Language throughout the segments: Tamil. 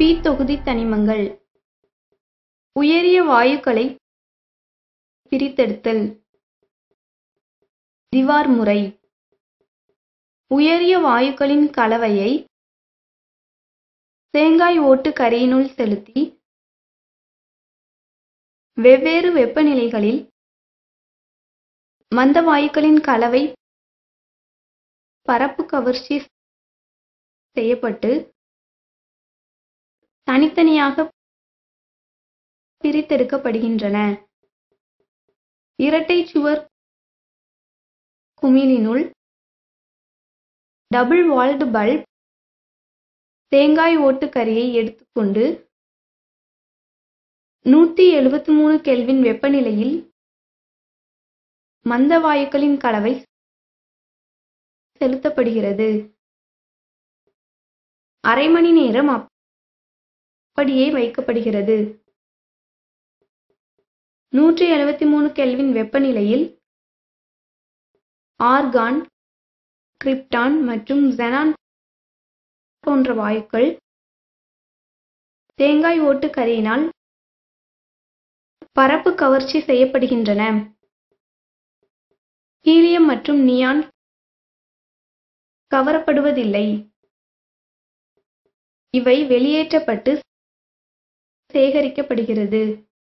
பி தொகுதி தனிமங்கள் உயரிய வாயுக்களை பிரித்தெடுத்தல் திவார் முறை உயரிய வாயுக்களின் கலவையை தேங்காய் ஓட்டு கரையினுள் செலுத்தி வெவ்வேறு வெப்பநிலைகளில் மந்த வாயுக்களின் கலவை பரப்பு கவர்ச்சி செய்யப்பட்டு தனித்தனியாக பிரித்தெடுக்கப்படுகின்றன இரட்டை சுவர் குமிழினுள் டபுள் வால்டு பல்ப் தேங்காய் ஓட்டு கரியை எடுத்துக்கொண்டு நூற்றி எழுபத்தி மூணு கெல்வின் வெப்பநிலையில் மந்த வாயுக்களின் கலவை செலுத்தப்படுகிறது அரை மணி நேரம் அப்படியே வைக்கப்படுகிறது நூற்றி எழுபத்தி மூணு கெல்வின் வெப்பநிலையில் ஆர்கான் கிரிப்டான் மற்றும் ஜெனான் போன்ற வாயுக்கள் தேங்காய் ஓட்டு கரியினால் பரப்பு கவர்ச்சி செய்யப்படுகின்றன ஹீலியம் மற்றும் நியான் கவரப்படுவதில்லை இவை வெளியேற்றப்பட்டு சேகரிக்கப்படுகிறது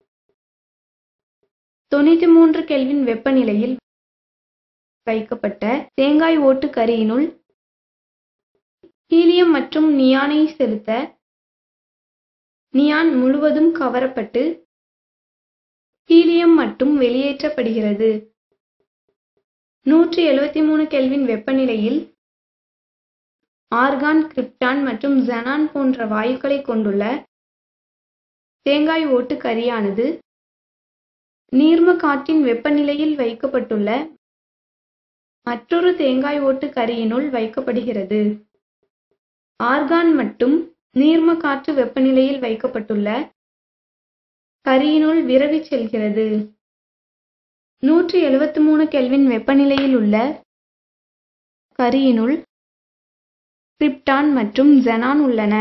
தொண்ணூத்தி மூன்று கெல்வின் வெப்பநிலையில் வைக்கப்பட்ட தேங்காய் ஓட்டு கரியினுள் ஹீலியம் மற்றும் நியானை செலுத்த நியான் முழுவதும் கவரப்பட்டு ஹீலியம் மட்டும் வெளியேற்றப்படுகிறது நூற்றி எழுபத்தி மூணு கெல்வின் வெப்பநிலையில் ஆர்கான் கிரிப்டான் மற்றும் ஜெனான் போன்ற வாயுக்களை கொண்டுள்ள தேங்காய் ஓட்டு கரியானது நீர்ம காற்றின் வெப்பநிலையில் வைக்கப்பட்டுள்ள மற்றொரு தேங்காய் ஓட்டு கரியினுள் வைக்கப்படுகிறது ஆர்கான் மட்டும் நீர்ம காற்று வெப்பநிலையில் வைக்கப்பட்டுள்ள கரியினுள் விரவிச் செல்கிறது நூற்றி எழுபத்தி மூணு கெல்வின் வெப்பநிலையில் உள்ள கரியினுள் கிரிப்டான் மற்றும் ஜெனான் உள்ளன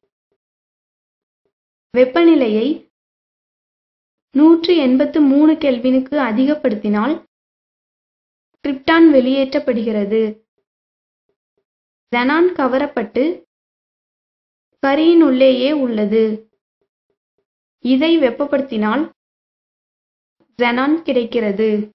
வெப்பநிலையை நூற்றி எண்பத்து மூணு கெல்வினுக்கு அதிகப்படுத்தினால் கிரிப்டான் வெளியேற்றப்படுகிறது ஜெனான் கவரப்பட்டு கரியின் உள்ளேயே உள்ளது இதை வெப்பப்படுத்தினால் ஜெனான் கிடைக்கிறது